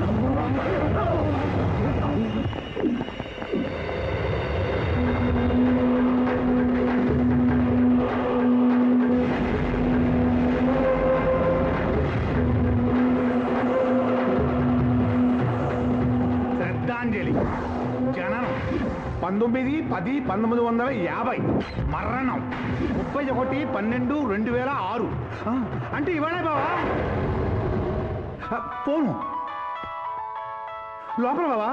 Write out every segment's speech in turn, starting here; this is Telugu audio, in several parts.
శ్రద్ధాంజలి జననం పంతొమ్మిది పది పంతొమ్మిది వందల యాభై మరణం ముప్పై ఒకటి పన్నెండు రెండు వేల ఆరు ఆ, అంటే ఇవాళ బావా ఆ, పోను లోపల బావా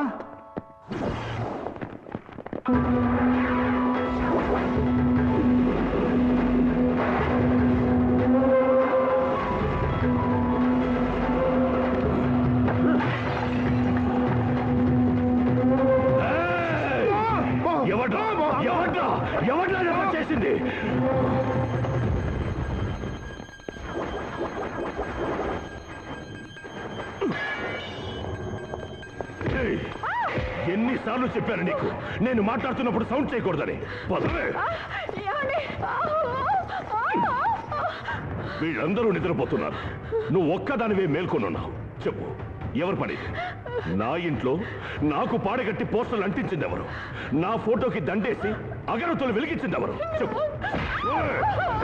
ఎవడ్రా ఎవడ్రా ఎవడ్రా ఎవరు చేసింది ఏయ్, ఎన్నిసార్లు చెప్పాను నీకు నేను మాట్లాడుతున్నప్పుడు సౌండ్ చేయకూడదని పదవే వీళ్ళందరూ నిద్రపోతున్నారు నువ్వు ఒక్కదానివే మేల్కొనున్నావు చెప్పు ఎవరు పని నా ఇంట్లో నాకు పాడగట్టి పోస్టర్లు అంటించింది ఎవరు నా ఫోటోకి దండేసి అగరత్తులు వెలిగించింది ఎవరు చెప్పు ఏయ్!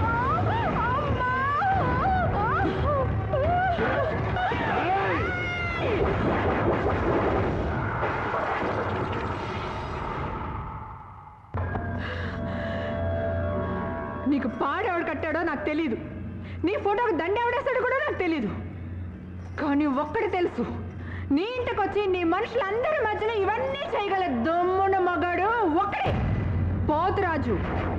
నీకు పాడెవడు కట్టాడో నాకు తెలీదు నీ ఫోటోకి దండ ఎవడేస్తాడో కూడా నాకు తెలీదు కానీ ఒక్కటి తెలుసు నీ ఇంటికి వచ్చి నీ మనుషులందరి మధ్యలో ఇవన్నీ చేయగల దమ్మున మగాడు ఒక్కడే పోతురాజు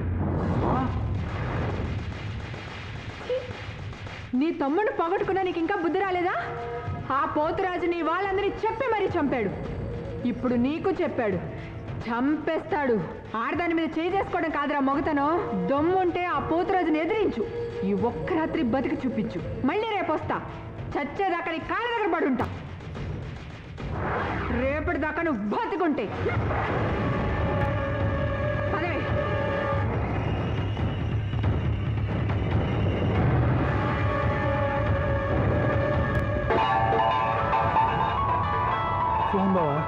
ఛీ! నీ తమ్ముడు పొగట్టుకున్నా నీకు ఇంకా బుద్ధి రాలేదా ఆ పోతురాజు నీ వాళ్ళందరి చెప్పి మరీ చంపాడు ఇప్పుడు నీకు చెప్పాడు చంపేస్తాడు ఆడదాని మీద చేయి చేసుకోవడం కాదురా మొగతనం దమ్ముంటే ఆ పోతురాజుని ఎదిరించు ఈ ఒక్క రాత్రి బతికి చూపించు మళ్ళీ రేపు వస్తా చచ్చేదాకా నీ కాళ్ళ దగ్గర పడుంటా రేపటి దాకా నువ్వు బతుకుంటే పదవే ఫోన్ బావా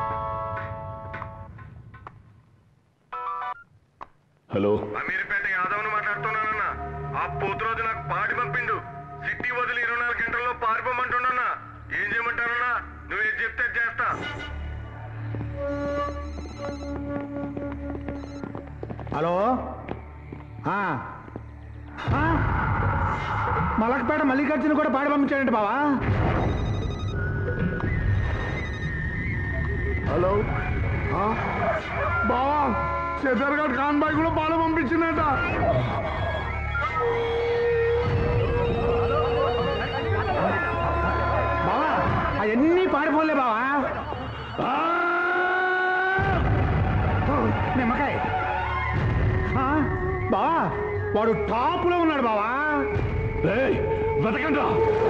హలో అమీర్పేట యాదవ్ను మాట్లాడుతున్నానన్నా ఆ పోతురోజు నాకు పాడి పంపిండు సిటీ వదిలి ఇరవై నాలుగు గంటల్లో పారిపోమంటున్నా ఏం చేయమంటారన్నా నువ్వేం చెప్తే అది చేస్తా హలో ఆ. ఆ? మలకపేట మల్లికార్జున కూడా పాడి పంపించాడంటే బావా హలో ఆ? బావా చదర్గఢ్ ఖాన్ బాయ్ కూడా పాడ పంపించిందట బావా అవన్నీ పాడిపోలే బావా నిమ్మకాయ ఆ? బావా వాడు టాపులో ఉన్నాడు బావా ఏయ్, వెతకండ్రా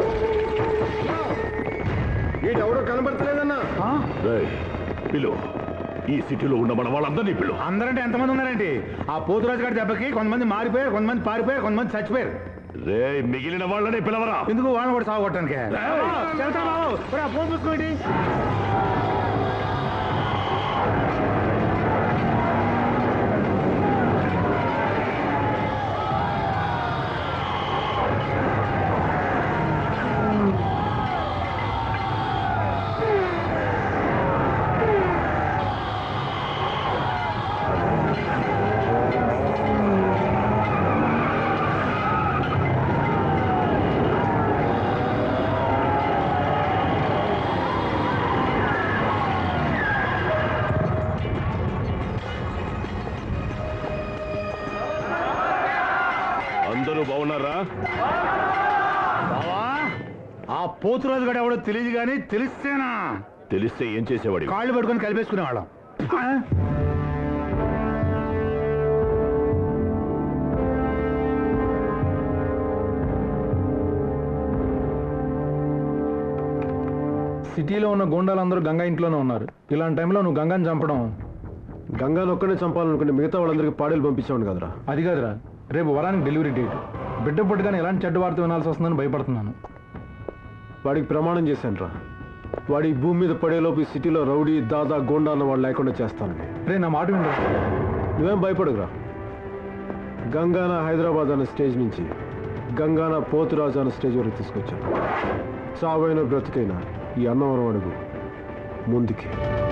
ఎవడో కనబడతలేదన్నా ఆ? ఏయ్, పిలు ఈ సిటీలో ఉన్న మన వాళ్ళందరినీ పిలు అందరంటే ఎంతమంది ఉన్నారండి ఆ పోతురాజు గారి దెబ్బకి కొంతమంది మారిపోయారు కొంతమంది పారిపోయారు కొంతమంది చచ్చిపోయారు రే మిగిలిన వాళ్ళనే పిలవరా ఎందుకు వాళ్ళని కూడా సాగొట్టడానికి చెల్తా బాబు ఒరే, ఆ ఫోన్ చూసుకోండి అందరూ బాగున్నారా బావా ఆ పోతురాజు గారు ఎవడో తెలియదు కానీ తెలిస్తేనా తెలిస్తే ఏం చేసేవాడి కాళ్ళు పట్టుకొని కలిపేసుకునేవాళ్ళం ఆ? సిటీలో ఉన్న గోండాలందరూ గంగా ఇంట్లోనే ఉన్నారు ఇలాంటి టైంలో నువ్వు గంగాని చంపడం గంగాను ఒక్కనే చంపాలనుకుంటే మిగతా వాళ్ళందరికీ పాడేలు పంపించాను కదరా అది కాదురా రేపు వరానికి డెలివరీ డేట్ బిడ్డ పుట్టగానే ఎలాంటి చెడ్డ వార్త వినాల్సి వస్తుందని భయపడుతున్నాను వాడికి ప్రమాణం చేశాను రా వాడి ఈ భూమి మీద పడేలోపు ఈ సిటీలో రౌడీ దాదా గోండా అన్న వాళ్ళు లేకుండా చేస్తానండి రే నా మాట వినరా నువ్వేం భయపడకురా గంగాన హైదరాబాద్ అనే స్టేజ్ నుంచి గంగాన పోతురాజు అనే స్టేజ్ వరకు తీసుకొచ్చాను చావైన బ్రతికైనా ఈ అన్నవరం అడుగు ముందుకి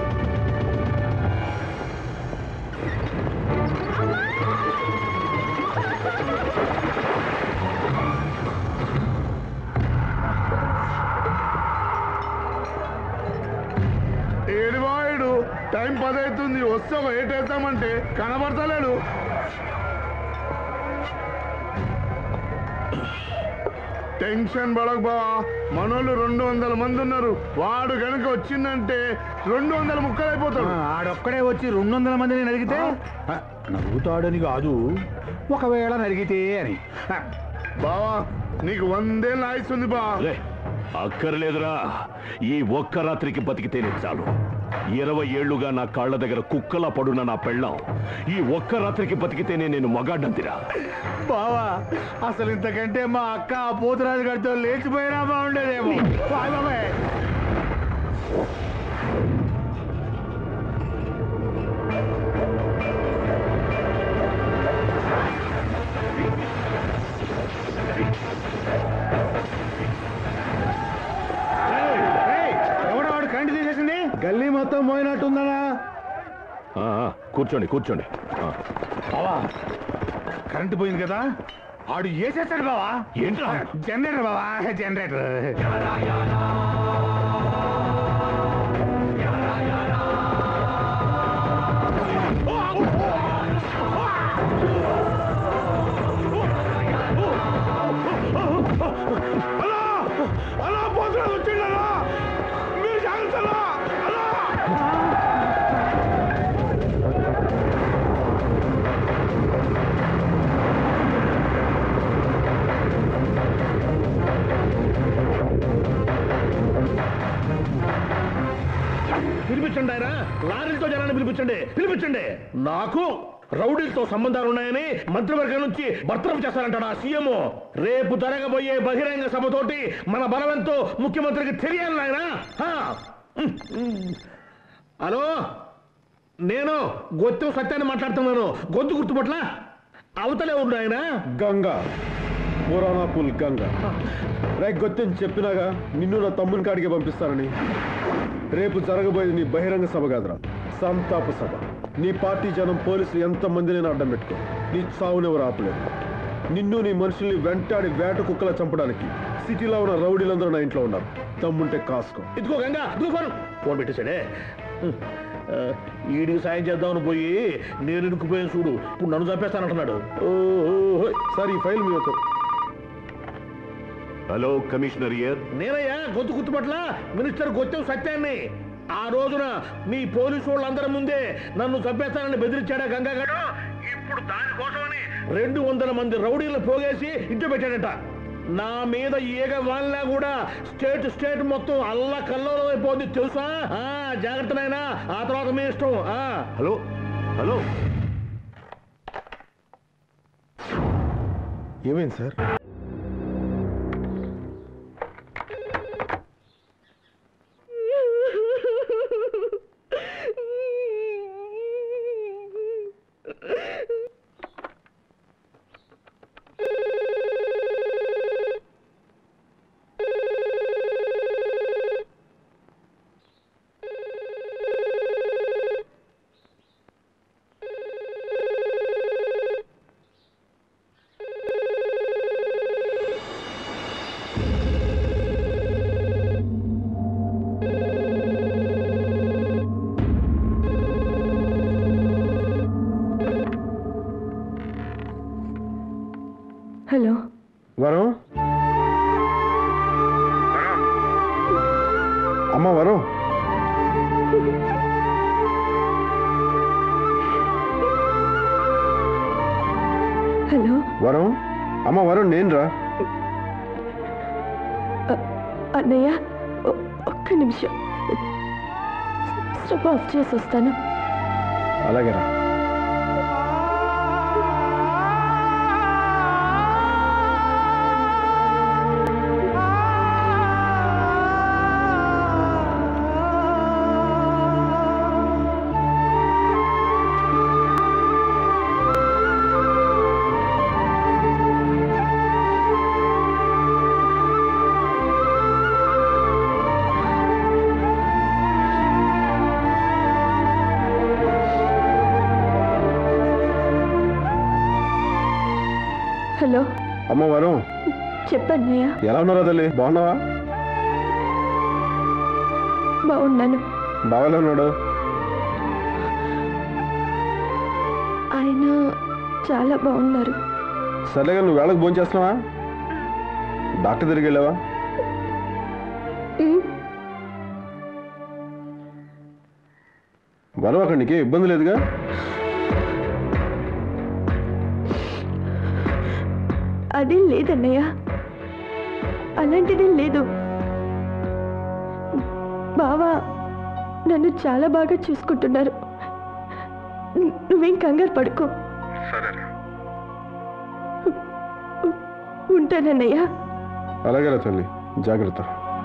ఏడివాయుడు టైం పది అవుతుంది వస్తే ఒక ఏట్ వేస్తామంటే కనబడతలేడు టెన్షన్ పడకు బావా మనోళ్ళు రెండు వందల మంది ఉన్నారు వాడు కనుక వచ్చిందంటే రెండు వందల ముక్కలు అయిపోతాడు ఆడొక్కడే వచ్చి రెండు వందల మందిని నరిగితే ఆ, నరుగుతాడని కాదు ఒకవేళ నరిగితే అని ఆ, బావా నీకు వందేళ్ళ ఆయుస్ ఉంది బా లే అక్కర్లేదురా ఈ ఒక్క రాత్రికి బతికితేనే చాలు ఇరవై ఏళ్లుగా నా కాళ్ళ దగ్గర కుక్కలా పడున్న నా పెళ్ళాం ఈ ఒక్క రాత్రికి బతికితేనే నేను మగాడ్డంతిరా బావా అసలు ఇంతకంటే మా అక్క ఆ పోతురాజు గారితో లేచిపోయినా బాగుండేదేమో బాయ్ బాబాయ్ ఏయ్, ఎవడో వాడు కరెంట్ తీసేసింది గల్లీ మొత్తం పోయినట్టుందనా ఆ, ఆ, కూర్చోండి కూర్చోండి ఆ, బావా కరెంటు పోయింది కదా ఆడు వేసేస్తాడు బావా ఏంట్రా జనరేటర్ బావా జనరేటర్ అలా పోతురాజు వచ్చిండలా మీరు జాగ్రత్త అలా పిలిపించండి ఆయన లారీలతో జనాన్ని పిలిపించండి పిలిపించండి నాకు రౌడీలతో సంబంధాలు ఉన్నాయని మంత్రివర్గం నుంచి బర్తరఫ్ చేస్తారంటాడు ఆ సీఎం రేపు జరగబోయే బహిరంగ సభతోటి మన బలమెంతో ముఖ్యమంత్రికి తెలియాలి నాయన హలో నేను గొత్తు సత్యాన్ని మాట్లాడుతున్నాను గొంతు గుర్తుపట్ల అవతలే ఉండు ఆయన గంగా పురాణా పుల్ గంగా రే గొత్తని చెప్పినాగా నిన్ను నా తమ్ముని కాడికి పంపిస్తానని రేపు జరగబోయేది నీ బహిరంగ సభ కాదురా సంతాప సభ నీ పార్టీ జనం పోలీసులు ఎంతమంది నేను అడ్డం పెట్టుకో నీ చావునెవరు ఆపలేదు నిన్ను నీ మనుషుల్ని వెంటాడి వేట కుక్కలా చంపడానికి సిటీలో ఉన్న రౌడీలందరూ నా ఇంట్లో ఉన్నారు తమ్ముంటే కాసుకో ఇదిగో గంగా ఇదిగో ఫోన్ ఫోన్ పెట్టేశాడే హ్మ్. ఆ, ఈడికి సాయం చేద్దామని పోయి నేను ఇరుక్కుపోయాను చూడు ఇప్పుడు నన్ను చంపేస్తానంటున్నాడు ఓ సార్ ఈ ఫైల్ మీ యొక్క హలో కమిషనర్ ఇయర్ నేనయ్యా గొంతు గుర్తుపట్ల మినిస్టర్ గొత్తెం సత్యాన్ని ఆ రోజున మీ పోలీసు వాళ్ళందరి ముందే నన్ను చంపేస్తానని బెదిరించాడా గంగాగాడు ఇప్పుడు దానికోసమని రెండు వందల మంది రౌడీలను పోగేసి ఇంట్లో పెట్టాడట నా మీద ఈగ వాళ్ళ కూడా స్టేట్ స్టేట్ మొత్తం అల్ల కల్లోలం అయిపోద్ది తెలుసా ఆ, జాగ్రత్త నాయనా ఆ తర్వాత మీ ఇష్టం ఆ హలో హలో ఏమైంది సార్ హలో వరం అమ్మ వరం హలో వరం అమ్మ వరం నేను రా అన్నయ్య ఒ- ఒక్క నిమిషం స్టవ్ ఆఫ్ చేసి వస్తాను అలాగే రా అమ్మ వరం చెప్పన్నయ్య ఎలా ఉన్నారా తల్లి బాగున్నావా బాగున్నాను బాగానే ఉన్నాడు ఆయన చాలా బాగున్నారు సరేగా నువ్వు వేళకు భోజనం చేస్తున్నావా డాక్టర్ దగ్గరికి వెళ్ళావా ఉమ్, వరం అక్కడ నీకే ఇబ్బంది లేదుగా అదేం లేదన్నయ్య అలాంటిదేం లేదు బావా నన్ను చాలా బాగా చూసుకుంటున్నారు ను- నువ్వేం కంగారు పడుకో ఉంటానన్నయ్య అలాగేరా తల్లి జాగ్రత్త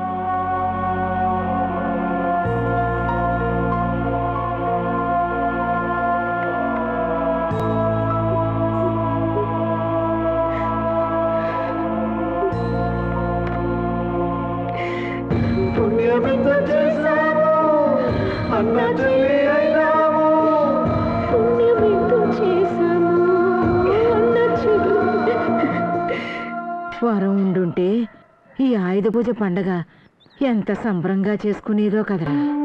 పుణ్యమెంతో చేశాము అన్న చెడు వరం ఉండుంటే ఈ ఆయుధ పూజ పండగ ఎంత సంబరంగా చేసుకునేదో కదరా